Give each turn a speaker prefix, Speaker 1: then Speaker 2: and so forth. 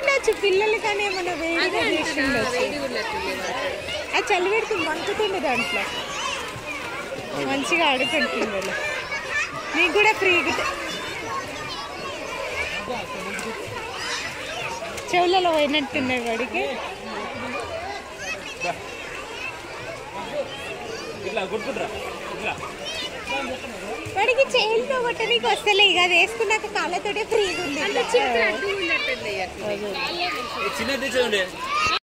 Speaker 1: ఉండొచ్చు పిల్లలు కానీ ఏమన్నా వేడిగా చేసి ఉండొచ్చు
Speaker 2: వేడి ఉన్నట్టుంది వాటర్.
Speaker 1: అది చలి పెడుతుంది మంకుతుంది దాంట్లో మంచిగా ఆడుకుంటుంది వాళ్ళు నీకు కూడా ఫ్రీగా చెవులలో పోయినట్టున్నాయి వాడికి
Speaker 3: ఇట్లా కొట్టుకుంటారా ఇట్లా
Speaker 1: వాడికి చైల్తో కొట్టడానికి వస్తలే ఇక అది వేసుకున్నాక కాళ్ళతోటే ఫ్రీగా ఉంది
Speaker 2: అంటే చిన్న అడ్డు ఉన్నట్టుంది అట్లా.
Speaker 3: చిన్న తెచ్చేయండి